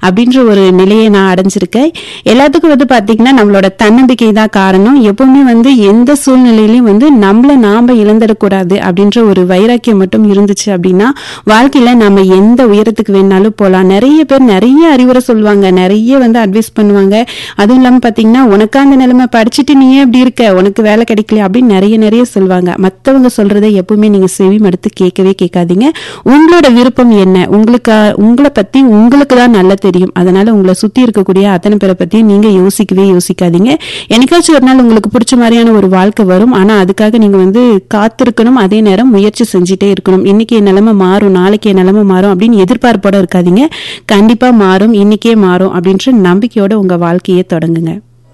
அப்படின்ற ஒரு நிலையை நான் அடைஞ்சிருக்கேன் எல்லாத்துக்கும் வந்து பாத்தீங்கன்னா நம்மளோட தன்னம்பிக்கை தான் காரணம் எப்பவுமே வந்து எந்த சூழ்நிலையிலயும் வந்து நம்மள நாம இழந்துடக்கூடாது அப்படின்ற ஒரு வைராக்கியம் மட்டும் இருந்துச்சு அப்படின்னா வாழ்க்கையில நம்ம எந்த உயரத்துக்கு வேணாலும் போலாம் நிறைய பேர் நிறைய அறிவுரை சொல்லுவாங்க நிறைய வந்து அட்வைஸ் பண்ணுவாங்க அதுவும் இல்லாம பாத்தீங்கன்னா உனக்கு அந்த நிலைமை படிச்சுட்டு நீ ஏன் இப்படி இருக்க உனக்கு வேலை கிடைக்கல அப்படின்னு நிறைய நிறைய சொல்லுவாங்க மத்தவங்க சொல்றதை எப்பவுமே நீங்க செவி மடுத்து கேட்கவே கேட்காதீங்க உங்களோட விருப்பம் என்ன உங்களுக்கு உங்களை பத்தி உங்களுக்கு தான் நல்லா தெரியும் அதனால உங்களை சுத்தி இருக்கக்கூடிய அத்தனை பேரை பத்தியும் நீங்க யோசிக்கவே யோசிக்காதீங்க என்னைக்காச்சும் ஒரு நாள் உங்களுக்கு பிடிச்ச மாதிரியான ஒரு வாழ்க்கை வரும் ஆனா அதுக்காக நீங்க வந்து காத்திருக்கணும் அதே நேரம் முயற்சி செஞ்சுட்டே இருக்கணும் இன்னைக்கு என் நிலைமை மாறும் நாளைக்கு என் நிலைமை மாறும் அப்படின்னு எதிர்பார்ப்போட இருக்காதீங்க கண்டிப்பா மாறும் இன்னைக்கே மாறும் அப்படின்ற நம்பிக்கையோட உங்க வாழ்க்கையை தொடங்குங்க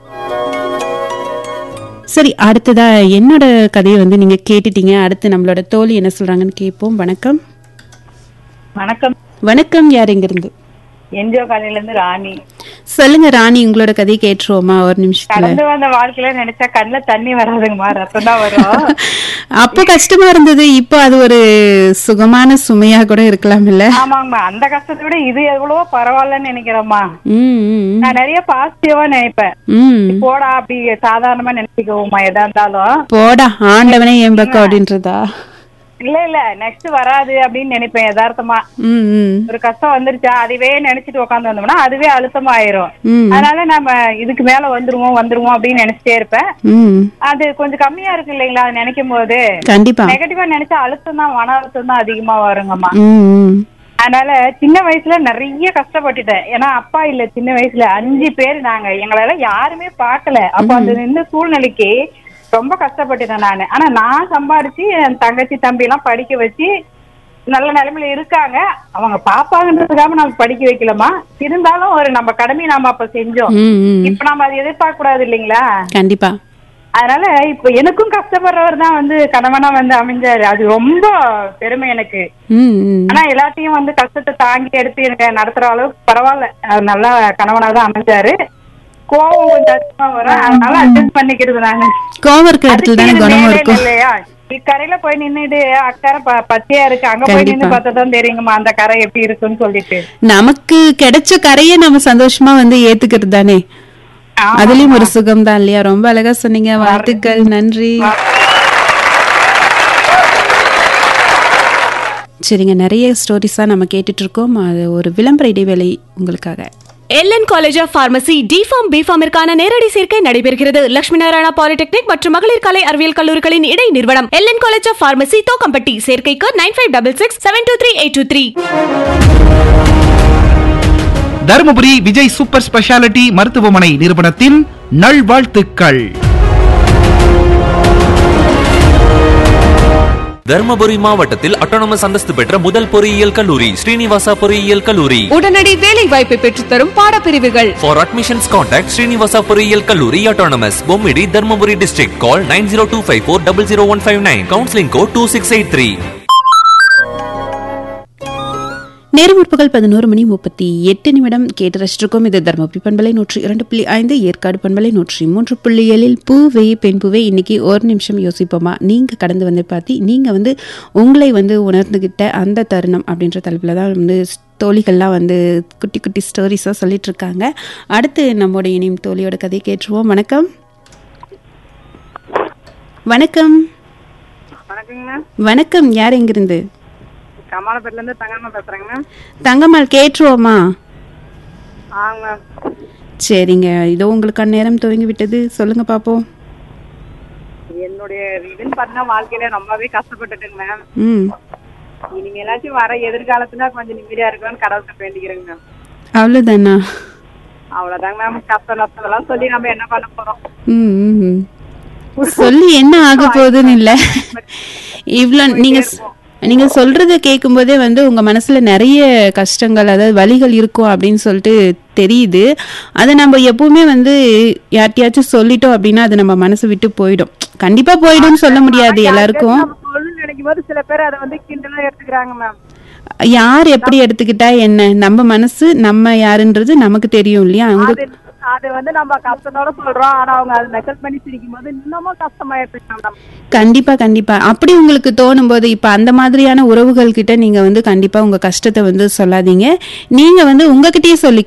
சரி அடுத்ததா என்னோட கதையை வந்து நீங்க கேட்டுட்டீங்க அடுத்து நம்மளோட தோழி என்ன சொல்றாங்கன்னு கேட்போம் வணக்கம் வணக்கம் வணக்கம் யார் எங்க இருந்து என்ஜிஓ காலையில இருந்து ராணி சொல்லுங்க ராணி உங்களோட கதையை கேட்டுருவோமா ஒரு நிமிஷத்துல கடந்து வந்த வாழ்க்கையில நினைச்சா கண்ணுல தண்ணி வராதுங்கம்மா ரத்தம் தான் வரும் அப்போ கஷ்டமா இருந்தது இப்போ அது ஒரு சுகமான சுமையா கூட இருக்கலாம் இல்ல ஆமாங்கம்மா அந்த கஷ்டத்தை விட இது எவ்வளவோ பரவாயில்லன்னு நினைக்கிறேம்மா ம், ம், ம். நான் நிறைய பாசிட்டிவா நினைப்பேன் ம் போடா அப்படி சாதாரணமா நினைச்சுக்குவோம்மா எதா இருந்தாலும் போடா ஆண்டவனே என் பக்கம் அப்படின்றதா இல்ல இல்ல நெக்ஸ்ட் வராது அப்படின்னு நினைப்பேன் யதார்த்தமா ம் ம் ஒரு கஷ்டம் வந்துருச்சா அதுவே நினைச்சிட்டு உட்காந்து வந்தோம்னா அதுவே அழுத்தமா ஆயிரும் ம் அதனால நம்ம இதுக்கு மேல வந்துருவோம் வந்துருவோம் அப்படின்னு நினைச்சிட்டே இருப்பேன் ம் அது கொஞ்சம் கம்மியா இருக்கு இல்லைங்களா அது நினைக்கும் போது கண்டிப்பா நெகட்டிவா நினைச்சா அழுத்தம் தான் மன அழுத்தம் தான் அதிகமா வருங்கம்மா ம் ம் அதனால சின்ன வயசுல நிறைய கஷ்டப்பட்டுட்டேன் ஏன்னா அப்பா இல்ல சின்ன வயசுல அஞ்சு பேர் நாங்க எங்களால யாருமே பார்க்கல அப்ப அந்த இந்த சூழ்நிலைக்கு ரொம்ப கஷ்டப்பட்டுட்டேன் நானு ஆனா நான் சம்பாரிச்சு என் தங்கச்சி தம்பி எல்லாம் படிக்க வச்சு நல்ல நிலைமையில இருக்காங்க அவங்க பாப்பாங்கன்றதுக்காக நம்ம படிக்க வைக்கலமா இருந்தாலும் ஒரு நம்ம கடமையை நாம அப்ப செஞ்சோம் ம் ம் இப்ப நம்ம அதை எதிர்பார்க்க கூடாது இல்லைங்களா கண்டிப்பா அதனால இப்ப எனக்கும் கஷ்டப்படுறவர் தான் வந்து கணவனா வந்து அமைஞ்சாரு அது ரொம்ப பெருமை எனக்கு ம் ம் ஆனா எல்லாத்தையும் வந்து கஷ்டத்தை தாங்கி எடுத்து எனக்கு நடத்துற அளவுக்கு பரவாயில்ல அவர் நல்லா கணவனா தான் அமைஞ்சாரு கோவம் கொஞ்சம் அதிகமா வரும் அதனால அட்ஜஸ்ட் பண்ணிக்கிறது நானு கோவம் இருக்கிற இடத்துல தானே அதுக்கு குணமும் மேலே இருக்கும் இல்லையா இக்கரையில போய் நின்னுட்டு அக்கறை ப- பச்சையா இருக்கு அங்க போய் கண்டிப்பா. நின்னு பார்த்தா தான் தெரியுங்கம்மா அந்த கரை எப்படி இருக்குன்னு சொல்லிட்டு நமக்கு கிடைச்ச கரையை நம்ம சந்தோஷமா வந்து ஏத்துக்கிறது தானே ஆமா. அதுலயும் ஒரு சுகம் தான் இல்லையா ரொம்ப அழகா சொன்னீங்க வாழ்த்துக்கள் நன்றி சரிங்க நிறைய ஸ்டோரிஸா நம்ம கேட்டுட்டு இருக்கோம் அது ஒரு விளம்பர இடைவேளை உங்களுக்காக L N college of pharmacy D Pharm பிஃபார்மிற்கான நேரடி சேர்க்கை நடைபெறுகிறது லட்சுமி நாராயணா பாலிடெக்னிக் மற்றும் மகளிர் கலை அறிவியல் கல்லூரிகளின் இடை நிறுவனம் L N college of pharmacy Thokkampatti சேர்க்கைக்கு nine five double six seven two three eight two three Dharmapuri Vijay super speciality மருத்துவமனை நிறுவனத்தின் நல்வாழ்த்துக்கள் தர்மபுரி மாவட்டத்தில் அட்டானமஸ் அந்தஸ்து பெற்ற முதல் பொறியியல் கல்லூரி ஸ்ரீனிவாசா பொறியியல் கல்லூரி உடனடி வேலை வாய்ப்பை பெற்றுத்தரும் பாடப்பிரிவுகள் For admissions contact Srinivasa பொறியியல் கல்லூரி autonomous Bommidi Dharmapuri district call 9025400159 counseling code 2683 நேரம் முற்பகல் பதினோரு மணி முப்பத்தி எட்டு நிமிடம் கேட்டு ரசிச்சிருக்கோம் இது தர்மபுரி பண்பலை நூற்றி இரண்டு புள்ளி ஐந்து ஏற்காடு பண்பலை நூற்றி மூன்று புள்ளி ஏழில் பூவே பெண் பூவே இன்னைக்கு ஒரு நிமிஷம் யோசிப்போமா நீங்க கடந்து வந்து பார்த்தி நீங்க வந்து உங்களை வந்து உணர்ந்துகிட்ட அந்த தருணம் அப்படின்ற தலைப்பில் தான் வந்து தோழிகள்லாம் வந்து குட்டி குட்டி ஸ்டோரிஸாக சொல்லிட்டு இருக்காங்க அடுத்து நம்மோட இனியும் தோழியோட கதையை கேட்டுருவோம் வணக்கம் வணக்கம் வணக்கங்க வணக்கம் யார் எங்கிருந்து கமாலப்பேட்டில இருந்து தங்கம்மா பேசுறேங்க தங்கம்மாள் கேட்டுருவோமா ஆங்க சரிங்க இதோ உங்களுக்கான நேரம் துவங்கி விட்டது சொல்லுங்க பாப்போம் என்னுடைய இதுன்னு பாத்தீங்கன்னா வாழ்க்கையில ரொம்பவே கஷ்டப்பட்டுட்டுங்க மேம் ம் இனிமேலாச்சும் வர எதிர்காலத்துல கொஞ்சம் நிம்மதியா இருக்கணும்னு கடவுள்கிட்ட வேண்டிக்கிறேங்க மேம் அவ்வளோதானா அவ்வளவுதாங்க மேம் கஷ்டம் நஷ்டம் எல்லாம் சொல்லி நம்ம என்ன பண்ண போறோம் ம் ம், ம். சொல்லி என்ன ஆக போகுதுன்னு இல்ல இவ்வளோ நீங்க ஸ்- நீங்க சொல்றத கேட்கும்போதே வந்து உங்க மனசுல நிறைய கஷ்டங்கள் அதாவது வலிகள் இருக்கும் அப்படின்னு சொல்லிட்டு தெரியுது அதை நம்ம எப்பவுமே வந்து யார்ட்டையாச்சும் சொல்லிட்டோம் அப்படின்னா அது நம்ம மனசு விட்டு போயிடும் கண்டிப்பா போயிடும்னு சொல்ல முடியாது எல்லாருக்கும் நம்ம சொல்லணும்னு நினைக்கும் போது சில பேர் அதை வந்து கிண்டலா எடுத்துக்கிறாங்க மேம் யார் எப்படி எடுத்துக்கிட்டா என்ன நம்ம மனசு நம்ம யாருன்றது நமக்கு தெரியும் இல்லையா அவங்க அது அது வந்து நம்ம கஷ்டத்தோட சொல்றோம் ஆனா அவங்க அதை நெக்கல் பண்ணி சிரிக்கும் போது இன்னமும் கஷ்டமாயிட்டு நம்ம கண்டிப்பா கண்டிப்பா அப்படி உங்களுக்கு தோணும் போது இப்ப அந்த மாதிரியான உறவுகள் கிட்ட நீங்க வந்து கண்டிப்பா உங்க கஷ்டத்தை வந்து சொல்லாதீங்க நீங்க வந்து உங்ககிட்டயே சொல்லி